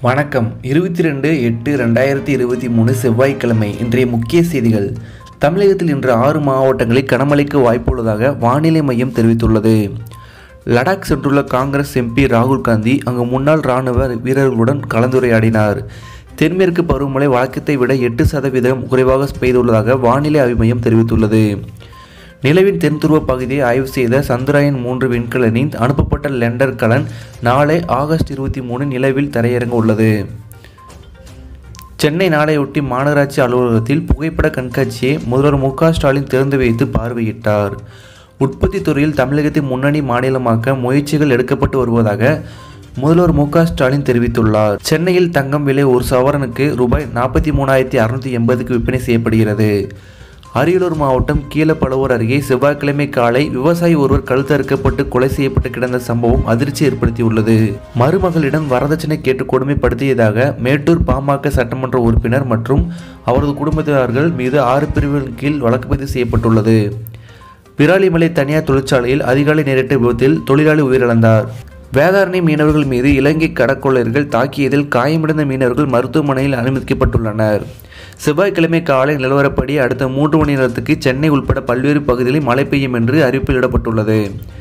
வணக்கம் இருபத்தி ரெண்டு எட்டு ரெண்டாயிரத்தி இருபத்தி மூணு செவ்வாய்க்கிழமை இன்றைய முக்கிய செய்திகள் தமிழகத்தில் இன்று ஆறு மாவட்டங்களில் கனமழைக்கு வாய்ப்புள்ளதாக வானிலை மையம் தெரிவித்துள்ளது லடாக் சென்றுள்ள காங்கிரஸ் எம்பி ராகுல் காந்தி அங்கு முன்னாள் இராணுவ வீரர்களுடன் கலந்துரையாடினார் தென்மேற்கு பருவமழை வழக்கத்தை விட எட்டு சதவீதம் குறைவாக பெய்துள்ளதாக வானிலை ஆய்வு மையம் தெரிவித்துள்ளது நிலவின் தென்துருவ பகுதியை ஆய்வு செய்த சந்திராயன் மூன்று விண்கலனின் அனுப்பப்பட்ட லெண்டர் கலன் நாளை ஆகஸ்ட் இருபத்தி மூணு நிலவில் தரையிறங்க உள்ளது சென்னை நாளையொட்டி மாநகராட்சி அலுவலகத்தில் புகைப்பட கண்காட்சியை முதல்வர் மு க ஸ்டாலின் திறந்து வைத்து பார்வையிட்டார் உற்பத்தி துறையில் தமிழகத்தை முன்னணி மாநிலமாக்க முயற்சிகள் எடுக்கப்பட்டு வருவதாக முதல்வர் மு க ஸ்டாலின் தெரிவித்துள்ளார் சென்னையில் தங்கம் விலை ஒரு சவரனுக்கு ரூபாய் நாற்பத்தி மூணாயிரத்தி அறுநூத்தி எண்பதுக்கு விற்பனை செய்யப்படுகிறது அரியலூர் மாவட்டம் கீழப்பழுவூர் அருகே செவ்வாய்க்கிழமை காலை விவசாயி ஒருவர் கழுத்தறுக்கப்பட்டு கொலை செய்யப்பட்டு கிடந்த சம்பவம் அதிர்ச்சி ஏற்படுத்தியுள்ளது மருமகளிடம் வரதட்சணை கேட்டு கொடுமைப்படுத்தியதாக மேட்டூர் பாமக சட்டமன்ற உறுப்பினர் மற்றும் அவரது குடும்பத்தினர்கள் மீது ஆறு பிரிவுகளின் கீழ் வழக்கு பதிவு செய்யப்பட்டுள்ளது விராலிமலை தனியார் தொழிற்சாலையில் அதிகாலை நேரிட்ட விபத்தில் தொழிலாளி உயிரிழந்தார் வேதாரணி மீனவர்கள் மீது இலங்கை கடற்கொள்ளையர்கள் தாக்கியதில் காயமடைந்த மீனவர்கள் மருத்துவமனையில் அனுமதிக்கப்பட்டுள்ளனர் செவ்வாய்க்கிழமை காலை நிலவரப்படி அடுத்த மூன்று மணி நேரத்துக்கு சென்னை உட்பட பல்வேறு பகுதிகளில் மழை பெய்யும் என்று அறிவிப்பிடப்பட்டுள்ளது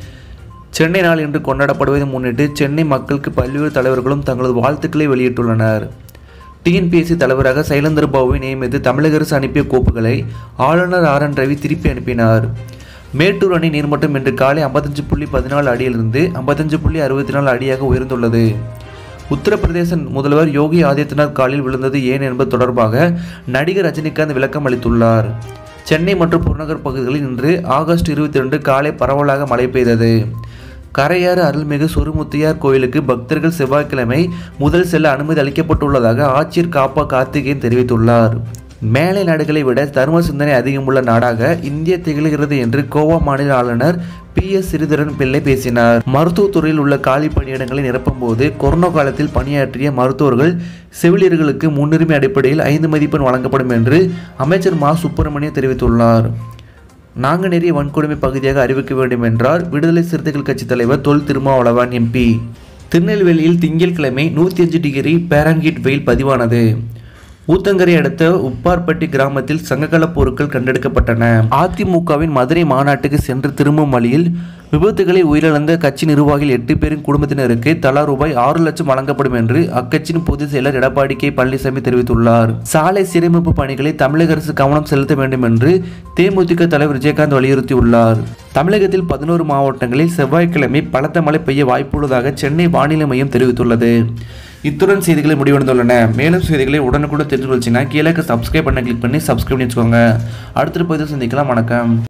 சென்னை நாள் இன்று கொண்டாடப்படுவதை முன்னிட்டு சென்னை மக்களுக்கு பல்வேறு தலைவர்களும் தங்களது வாழ்த்துக்களை வெளியிட்டுள்ளனர் டிஎன்பிஎஸ்சி தலைவராக சைலந்தர் பாபுவை நியமித்து தமிழக அரசு அனுப்பிய கோப்புகளை ஆளுநர் ஆர் என் ரவி திருப்பி அனுப்பினார் மேட்டூர் அணை நீர்மட்டம் இன்று காலை ஐம்பத்தஞ்சு புள்ளி பதினாலு அடியிலிருந்து ஐம்பத்தஞ்சு புள்ளி அறுபத்தி நாலு அடியாக உயர்ந்துள்ளது உத்தரப்பிரதேச முதல்வர் யோகி ஆதித்யநாத் காலில் விழுந்தது ஏன் என்பது தொடர்பாக நடிகர் ரஜினிகாந்த் விளக்கம் அளித்துள்ளார் சென்னை மற்றும் புறநகர் பகுதிகளில் இன்று ஆகஸ்ட் இருபத்தி ரெண்டு காலை பரவலாக மழை பெய்தது கரையாறு அருள்மிகு சொருமுத்தியார் கோயிலுக்கு பக்தர்கள் செவ்வாய்க்கிழமை முதல் செல்ல அனுமதி அளிக்கப்பட்டுள்ளதாக ஆட்சியர் காப்பா கார்த்திகேயன் தெரிவித்துள்ளார் மேலை நாடுகளை விட தர்ம சிந்தனை அதிகமுள்ள நாடாக இந்தியா திகழ்கிறது என்று கோவா மாநில ஆளுநர் பி எஸ் சிறிதரன் பிள்ளை பேசினார் மருத்துவத்துறையில் உள்ள காலி பணியிடங்களை நிரப்பும் போது கொரோனா காலத்தில் பணியாற்றிய மருத்துவர்கள் செவிலியர்களுக்கு முன்னுரிமை அடிப்படையில் ஐந்து மதிப்பெண் வழங்கப்படும் என்று அமைச்சர் மா சுப்பிரமணியன் தெரிவித்துள்ளார் நாங்குநேரி வன்கொடுமை பகுதியாக அறிவிக்க வேண்டும் என்றார் விடுதலை சிறுத்தைகள் கட்சி தலைவர் தொல் திருமாவளவன் எம்பி திருநெல்வேலியில் திங்கட்கிழமை நூற்றி அஞ்சு டிகிரி பேராங்கீட் வெயில் பதிவானது ஊத்தங்கரை அடுத்த உப்பார்பட்டி கிராமத்தில் சங்ககால பொருட்கள் கண்டெடுக்கப்பட்டன அதிமுகவின் மதுரை மாநாட்டுக்கு சென்று திரும்பும் வழியில் விபத்துகளில் உயிரிழந்த கட்சி நிர்வாகிகள் எட்டு பேரின் குடும்பத்தினருக்கு தலா ரூபாய் ஆறு லட்சம் வழங்கப்படும் என்று அக்கட்சியின் பொதுச் செயலர் எடப்பாடி கே பழனிசாமி தெரிவித்துள்ளார் சாலை சீரமைப்பு பணிகளை தமிழக அரசு கவனம் செலுத்த வேண்டும் என்று தேமுதிக தலைவர் விஜயகாந்த் வலியுறுத்தியுள்ளார் தமிழகத்தில் பதினோரு மாவட்டங்களில் செவ்வாய்க்கிழமை பலத்த மழை பெய்ய வாய்ப்புள்ளதாக சென்னை வானிலை மையம் தெரிவித்துள்ளது இத்துடன் செய்திகளை முடிவடைந்துள்ளன மேலும் செய்திகளை உடனுக்குடன் தெரிஞ்சு வச்சுன்னா கீழே சப்ஸ்கிரைப் பண்ண கிளிக் பண்ணி சப்ஸ்கிரைப் பண்ணி வச்சுக்கோங்க அடுத்த பதிவு சந்திக்கலாம் வணக்கம்